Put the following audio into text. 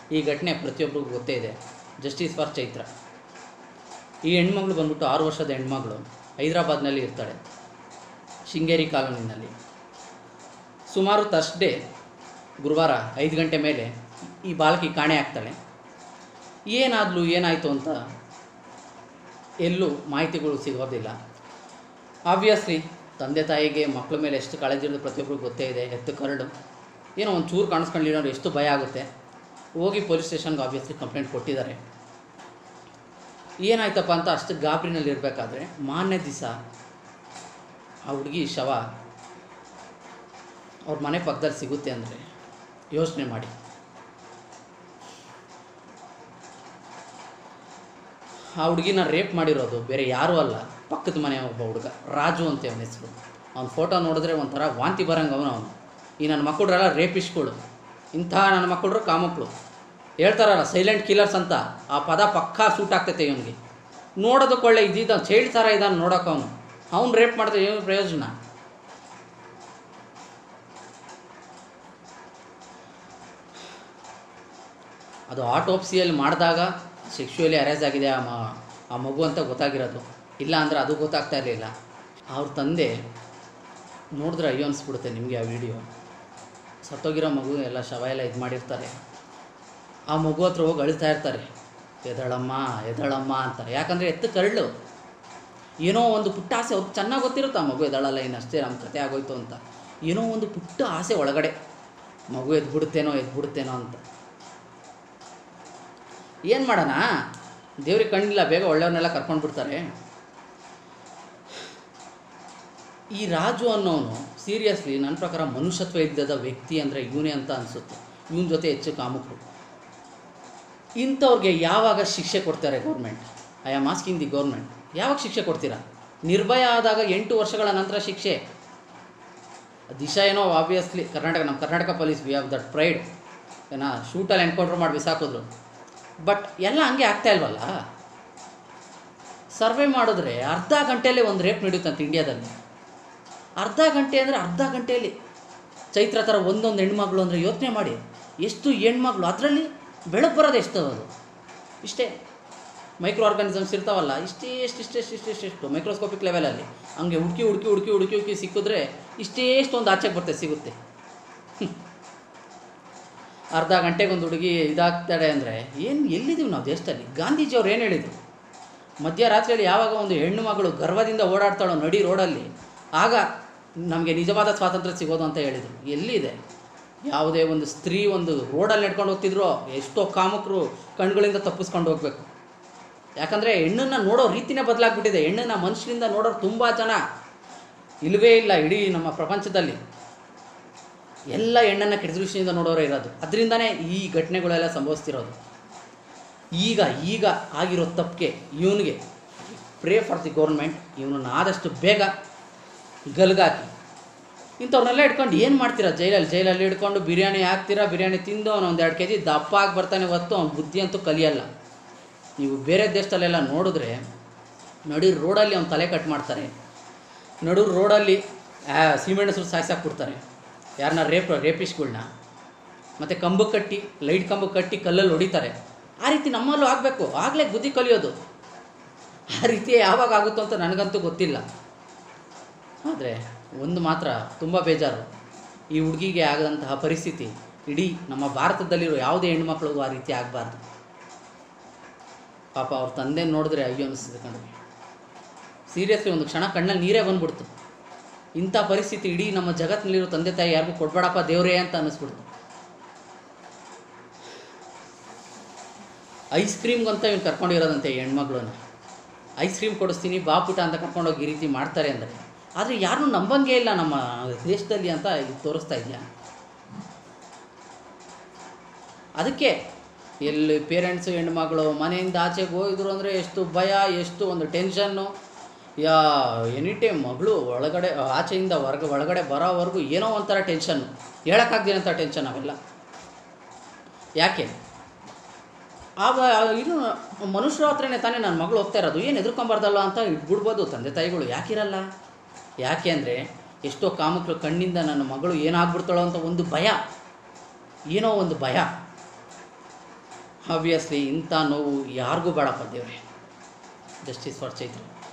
ಈ ಘಟನೆ ಪ್ರತಿಯೊಬ್ಬರಿಗೂ ಗೊತ್ತೇ ಇದೆ ಜಸ್ಟಿಸ್ ಫಾರ್ ಚೈತ್ರ ಈ ಹೆಣ್ಮಗಳು ಬಂದ್ಬಿಟ್ಟು ಆರು ವರ್ಷದ ಹೆಣ್ಮಗಳು ಹೈದರಾಬಾದ್ನಲ್ಲಿ ಇರ್ತಾಳೆ ಶೃಂಗೇರಿ ಕಾಲೋನಿನಲ್ಲಿ ಸುಮಾರು ತರ್ಸ್ಡೇ ಗುರುವಾರ ಐದು ಗಂಟೆ ಮೇಲೆ ಈ ಬಾಲಕಿ ಕಾಣೆ ಆಗ್ತಾಳೆ ಏನಾದ್ಲು ಏನಾಯಿತು ಅಂತ ಎಲ್ಲೂ ಮಾಹಿತಿಗಳು ಸಿಗೋದಿಲ್ಲ ಆಬ್ವಿಯಸ್ಲಿ ತಂದೆ ತಾಯಿಗೆ ಮಕ್ಕಳ ಮೇಲೆ ಎಷ್ಟು ಕಾಳಜಿ ಇರೋದು ಪ್ರತಿಯೊಬ್ಬರಿಗೂ ಗೊತ್ತೇ ಇದೆ ಎತ್ತು ಕರಡು ಏನೋ ಒಂದು ಚೂರು ಕಾಣಿಸ್ಕೊಂಡಿರೋ ಎಷ್ಟು ಭಯ ಆಗುತ್ತೆ ಹೋಗಿ ಪೊಲೀಸ್ ಸ್ಟೇಷನ್ಗೆ ಆಬ್ವಿಯಸ್ಲಿ ಕಂಪ್ಲೇಂಟ್ ಕೊಟ್ಟಿದ್ದಾರೆ ಏನಾಯ್ತಪ್ಪ ಅಂತ ಅಷ್ಟು ಗಾಬರಿನಲ್ಲಿ ಇರಬೇಕಾದ್ರೆ ಮಾನ್ಯ ದಿವಸ ಆ ಹುಡುಗಿ ಶವ ಅವ್ರ ಮನೆ ಪಕ್ಕದಲ್ಲಿ ಸಿಗುತ್ತೆ ಅಂದರೆ ಯೋಚನೆ ಮಾಡಿ ಆ ಹುಡುಗಿನ ರೇಪ್ ಮಾಡಿರೋದು ಬೇರೆ ಯಾರೂ ಅಲ್ಲ ಪಕ್ಕದ ಮನೆ ಒಬ್ಬ ಹುಡುಗ ರಾಜು ಅಂತ ಅವನ ಹೆಸರು ಅವ್ನ ಫೋಟೋ ನೋಡಿದ್ರೆ ಒಂಥರ ವಾಂತಿ ಬರಂಗೆ ಅವನು ಅವನು ಈ ನನ್ನ ಮಕ್ಕಳ್ರೆಲ್ಲ ರೇಪಿಸ್ಗಳು ಇಂಥ ನನ್ನ ಮಕ್ಕಳು ಕಾಮಕ್ಕಳು ಹೇಳ್ತಾರಲ್ಲ ಸೈಲೆಂಟ್ ಕಿಲ್ಲರ್ಸ್ ಅಂತ ಆ ಪದ ಪಕ್ಕಾ ಸೂಟ್ ಆಗ್ತೈತೆ ಇವನಿಗೆ ನೋಡೋದಕ್ಕೆ ಒಳ್ಳೆ ಇದ್ದಿದ್ದ ಚೈಲ್ಡ್ ಥರ ಇದ್ದಾನೆ ನೋಡೋಕೆ ಅವನು ಅವ್ನು ರೇಪ್ ಮಾಡಿದ್ರೆ ಏನು ಪ್ರಯೋಜನ ಅದು ಆಟೋಪ್ಸಿಯಲ್ಲಿ ಮಾಡಿದಾಗ ಸೆಕ್ಷುವಲಿ ಅರೇಂಜ್ ಆಗಿದೆ ಆ ಮ- ಆ ಮಗು ಅಂತ ಗೊತ್ತಾಗಿರೋದು ಇಲ್ಲ ಅಂದರೆ ಅದು ಗೊತ್ತಾಗ್ತಾ ಇರಲಿಲ್ಲ ಅವ್ರ ತಂದೆ ನೋಡಿದ್ರೆ ಅಯ್ಯೋ ಅನಿಸ್ಬಿಡುತ್ತೆ ನಿಮಗೆ ಆ ವಿಡಿಯೋ ಸತ್ತೋಗಿರೋ ಮಗು ಎಲ್ಲ ಶವ ಎಲ್ಲ ಇದು ಮಾಡಿರ್ತಾರೆ ಆ ಮಗು ಹತ್ರ ಹೋಗಿ ಅಳ್ತಾ ಇರ್ತಾರೆ ಎದಳಮ್ಮ ಎದಳಮ್ಮ ಅಂತ ಯಾಕಂದರೆ ಎತ್ತು ಕರಳು ಏನೋ ಒಂದು ಪುಟ್ಟ ಆಸೆ ಅವ್ರಿಗೆ ಚೆನ್ನಾಗಿ ಗೊತ್ತಿರುತ್ತೆ ಆ ಮಗು ಎದಳಲ್ಲ ಇನ್ನು ಅಷ್ಟೇ ನಮ್ಮ ಕತೆ ಆಗೋಯ್ತು ಅಂತ ಏನೋ ಒಂದು ಪುಟ್ಟ ಆಸೆ ಒಳಗಡೆ ಮಗು ಎದ್ಬಿಡುತ್ತೇನೋ ಎದ್ಬಿಡುತ್ತೇನೋ ಅಂತ ಏನು ಮಾಡೋಣ ದೇವ್ರಿಗೆ ಕಣ್ಣಿಲ್ಲ ಬೇಗ ಒಳ್ಳೆಯವ್ರನ್ನೆಲ್ಲ ಕರ್ಕೊಂಡು ಬಿಡ್ತಾರೆ ಈ ರಾಜು ಅನ್ನೋನು ಸೀರಿಯಸ್ಲಿ ನನ್ನ ಪ್ರಕಾರ ಮನುಷ್ಯತ್ವ ಇದ್ದದ ವ್ಯಕ್ತಿ ಅಂದರೆ ಇವನೇ ಅಂತ ಅನಿಸುತ್ತೆ ಇವನ ಜೊತೆ ಹೆಚ್ಚು ಕಾಮುಕರು ಇಂಥವ್ರಿಗೆ ಯಾವಾಗ ಶಿಕ್ಷೆ ಕೊಡ್ತಾರೆ government I am asking the government ಯಾವಾಗ ಶಿಕ್ಷೆ ಕೊಡ್ತೀರಾ ನಿರ್ಭಯ ಆದಾಗ ಎಂಟು ವರ್ಷಗಳ ನಂತರ ಶಿಕ್ಷೆ ದಿಶಾ ಏನೋ ಆಬ್ವಿಯಸ್ಲಿ ಕರ್ನಾಟಕ ನಮ್ಮ Karnataka police we have that pride ಏನೋ ಶೂಟಲ್ಲಿ ಎನ್ಕೌಂಟ್ರ್ ಮಾಡಿ ಬಿಸಾಕಿದ್ರು ಬಟ್ ಎಲ್ಲ ಹಂಗೆ ಆಗ್ತಾ ಇಲ್ವಲ್ಲ ಸರ್ವೆ ಮಾಡಿದ್ರೆ ಅರ್ಧ ಗಂಟೆಯಲ್ಲೇ ಒಂದು ರೇಪ್ ನಡೆಯುತ್ತಂತೆ ಇಂಡಿಯಾದಲ್ಲಿ ಅರ್ಧ ಗಂಟೆ ಅಂದರೆ ಅರ್ಧ ಗಂಟೆಯಲ್ಲಿ ಚೈತ್ರ ಥರ ಒಂದೊಂದು ಹೆಣ್ಮಗಳು ಅಂದರೆ ಯೋಚನೆ ಮಾಡಿ ಎಷ್ಟು ಹೆಣ್ಮಗಳು ಅದರಲ್ಲಿ ಬೆಳಕು ಬರೋದು ಎಷ್ಟು ಅದು ಇಷ್ಟೇ ಮೈಕ್ರೋ ಆರ್ಗಾನಿಸಮ್ಸ್ ಇರ್ತಾವಲ್ಲ ಇಷ್ಟೇ ಎಷ್ಟು ಇಷ್ಟೇ ಇಷ್ಟು ಇಷ್ಟು ಇಷ್ಟು ಮೈಕ್ರೋಸ್ಕೋಪಿಕ್ ಲೆವೆಲಲ್ಲಿ ಹಂಗೆ ಹುಡುಕಿ ಹುಡುಕಿ ಹುಡುಕಿ ಹುಡುಕಿ ಹುಡುಕಿ ಸಿಕ್ಕಿದ್ರೆ ಇಷ್ಟೇ ಒಂದು ಆಚೆಗೆ ಬರ್ತದೆ ಸಿಗುತ್ತೆ ಹ್ಮ್. ಅರ್ಧ ಗಂಟೆಗೆ ಒಂದು ಹುಡುಗಿ ಇದಾಗ್ತಾಳೆ ಅಂದರೆ ಏನು ಎಲ್ಲಿದ್ದೀವಿ ನಾವು ದೇಶದಲ್ಲಿ ಗಾಂಧೀಜಿಯವ್ರು ಏನು ಹೇಳಿದರು ಮಧ್ಯರಾತ್ರಿಯಲ್ಲಿ ಯಾವಾಗ ಒಂದು ಹೆಣ್ಣು ಮಗಳು ಗರ್ವದಿಂದ ಓಡಾಡ್ತಾಳೋ ನಡಿ ರೋಡಲ್ಲಿ ಆಗ ನಮಗೆ ನಿಜವಾದ ಸ್ವಾತಂತ್ರ್ಯ ಸಿಗೋದು ಅಂತ ಹೇಳಿದರು ಎಲ್ಲಿದೆ ಯಾವುದೇ ಒಂದು ಸ್ತ್ರೀ ಒಂದು ರೋಡಲ್ಲಿ ನಡ್ಕೊಂಡು ಹೋಗ್ತಿದ್ರು ಎಷ್ಟೋ ಕಾಮಕರು ಕಣ್ಗಳಿಂದ ತಪ್ಪಿಸ್ಕೊಂಡು ಹೋಗಬೇಕು ಯಾಕಂದರೆ ಹೆಣ್ಣನ್ನು ನೋಡೋ ರೀತಿನೇ ಬದಲಾಗ್ಬಿಟ್ಟಿದೆ ಹೆಣ್ಣನ್ನು ಮನುಷ್ಯರಿಂದ ನೋಡೋರು ತುಂಬ ಜನ ಇಲ್ಲವೇ ಇಲ್ಲ ಇಡೀ ನಮ್ಮ ಪ್ರಪಂಚದಲ್ಲಿ ಎಲ್ಲ ಹೆಣ್ಣನ್ನು ಕೆಟ್ಟ ದೃಷ್ಟಿಯಿಂದ ನೋಡೋರೇ ಇರೋದು ಅದರಿಂದನೇ ಈ ಘಟನೆಗಳೆಲ್ಲ ಸಂಭವಿಸ್ತಿರೋದು ಈಗ ಈಗ ಆಗಿರೋ ತಪ್ಪಿಗೆ ಇವನಿಗೆ ಪ್ರೇ ಫಾರ್ ದಿ ಗೌರ್ಮೆಂಟ್ ಇವನನ್ನು ಆದಷ್ಟು ಬೇಗ ಗಲ್ಗಾಕಿ ಇಂಥವ್ರನ್ನೆಲ್ಲ ಇಟ್ಕೊಂಡು ಏನು ಮಾಡ್ತೀರಾ ಜೈಲಲ್ಲಿ ಜೈಲಲ್ಲಿ ಇಟ್ಕೊಂಡು ಬಿರಿಯಾನಿ ಹಾಕ್ತೀರಾ ಬಿರಿಯಾನಿ ತಿಂದು ಅವನು ಒಂದು ಎರಡು ಕೆ ಜಿ ದಪ್ಪ ಆಗಿ ಬರ್ತಾನೆ ಹೊತ್ತು ಅವ್ನ ಬುದ್ಧಿ ಅಂತೂ ಕಲಿಯಲ್ಲ ನೀವು ಬೇರೆ ದೇಶದಲ್ಲೆಲ್ಲ ನೋಡಿದ್ರೆ ನಡಿ ರೋಡಲ್ಲಿ ಅವ್ನು ತಲೆ ಕಟ್ ಮಾಡ್ತಾರೆ ನಡು ರೋಡಲ್ಲಿ ಸೀಮೆಣ್ಣಸರು ಸಾಯ್ಸಾಕ್ಬಿಡ್ತಾರೆ ಯಾರನ್ನ ರೇಪ್ ರೇಪಿಸ್ಗಳ್ನ ಮತ್ತು ಕಂಬ ಕಟ್ಟಿ ಲೈಟ್ ಕಂಬ ಕಟ್ಟಿ ಕಲ್ಲಲ್ಲಿ ಹೊಡಿತಾರೆ ಆ ರೀತಿ ನಮ್ಮಲ್ಲೂ ಆಗಬೇಕು ಆಗಲೇ ಬುದ್ಧಿ ಕಲಿಯೋದು ಆ ರೀತಿ ಯಾವಾಗ ಆಗುತ್ತೋ ಅಂತ ನನಗಂತೂ ಗೊತ್ತಿಲ್ಲ ಆದರೆ ಒಂದು ಮಾತ್ರ ತುಂಬ ಬೇಜಾರು ಈ ಹುಡುಗಿಗೆ ಆಗದಂತಹ ಪರಿಸ್ಥಿತಿ ಇಡೀ ನಮ್ಮ ಭಾರತದಲ್ಲಿರೋ ಯಾವುದೇ ಹೆಣ್ಮಕ್ಳಿಗೂ ಆ ರೀತಿ ಆಗಬಾರ್ದು ಪಾಪ ಅವ್ರ ತಂದೆ ನೋಡಿದ್ರೆ ಅಯ್ಯೋ ಅನಿಸ್ತದೆ ಕಣ್ರಿ ಸೀರಿಯಸ್ಲಿ ಒಂದು ಕ್ಷಣ ಕಣ್ಣಲ್ಲಿ ನೀರೇ ಬಂದ್ಬಿಡ್ತು ಇಂಥ ಪರಿಸ್ಥಿತಿ ಇಡೀ ನಮ್ಮ ಜಗತ್ತಿನಲ್ಲಿರೋ ತಂದೆ ತಾಯಿ ಯಾರಿಗೂ ಕೊಡ್ಬೇಡಪ್ಪ ದೇವ್ರೇ ಅಂತ ಅನ್ನಿಸ್ಬಿಡ್ತು ಐಸ್ ಕ್ರೀಮ್ಗಂತ ಇವ್ನು ಕರ್ಕೊಂಡಿರೋದಂತೆ ಈ ಹೆಣ್ಮಗಳನ್ನ ಐಸ್ ಕ್ರೀಮ್ ಕೊಡಿಸ್ತೀನಿ ಬಾಪುಟ ಅಂತ ಕರ್ಕೊಂಡೋಗಿ ಈ ರೀತಿ ಮಾಡ್ತಾರೆ ಅಂದರೆ ಆದರೆ ಯಾರನ್ನೂ ನಂಬಂಗೇ ಇಲ್ಲ ನಮ್ಮ ದೇಶದಲ್ಲಿ ಅಂತ ಇದು ತೋರಿಸ್ತಾ ಇದೆಯಾ ಅದಕ್ಕೆ ಎಲ್ಲಿ ಪೇರೆಂಟ್ಸು ಹೆಣ್ಮಗಳು ಮನೆಯಿಂದ ಆಚೆಗೆ ಹೋಗಿದ್ರು ಅಂದರೆ ಎಷ್ಟು ಭಯ ಎಷ್ಟು ಒಂದು ಟೆನ್ಷನ್ನು ಯಾ ಎನಿ ಟೈಮ್ ಮಗಳು ಒಳಗಡೆ ಆಚೆಯಿಂದ ಹೊರಗ ಒಳಗಡೆ ಬರೋವರೆಗೂ ಏನೋ ಒಂಥರ ಟೆನ್ಷನ್ನು ಹೇಳೋಕ್ಕಾಗ್ದಿರೋಂಥ ಟೆನ್ಷನ್ ಅವೆಲ್ಲ ಯಾಕೆ ಆಗ ಇದು ಮನುಷ್ಯರ ಹತ್ರನೇ ತಾನೇ ನನ್ನ ಮಗಳು ಹೋಗ್ತಾ ಇರೋದು ಏನು ಎದುರ್ಕೊಂಬಾರ್ದಲ್ಲ ಅಂತ ಇಟ್ಬಿಡ್ಬೋದು ತಂದೆ ತಾಯಿಗಳು ಯಾಕಿರಲ್ಲ ಯಾಕೆ ಅಂದರೆ ಎಷ್ಟೋ ಕಾಮಕರು ಕಣ್ಣಿಂದ ನನ್ನ ಮಗಳು ಏನಾಗ್ಬಿಡ್ತಾಳೋ ಅಂತ ಒಂದು ಭಯ ಏನೋ ಒಂದು ಭಯ ಆಬ್ವಿಯಸ್ಲಿ ಇಂಥ ನೋವು ಯಾರಿಗೂ ಬೇಡಪ್ಪ ದೇವ್ರೆ ಜಸ್ಟಿಸ್ ಫಾರ್ ಚೈತ್ರ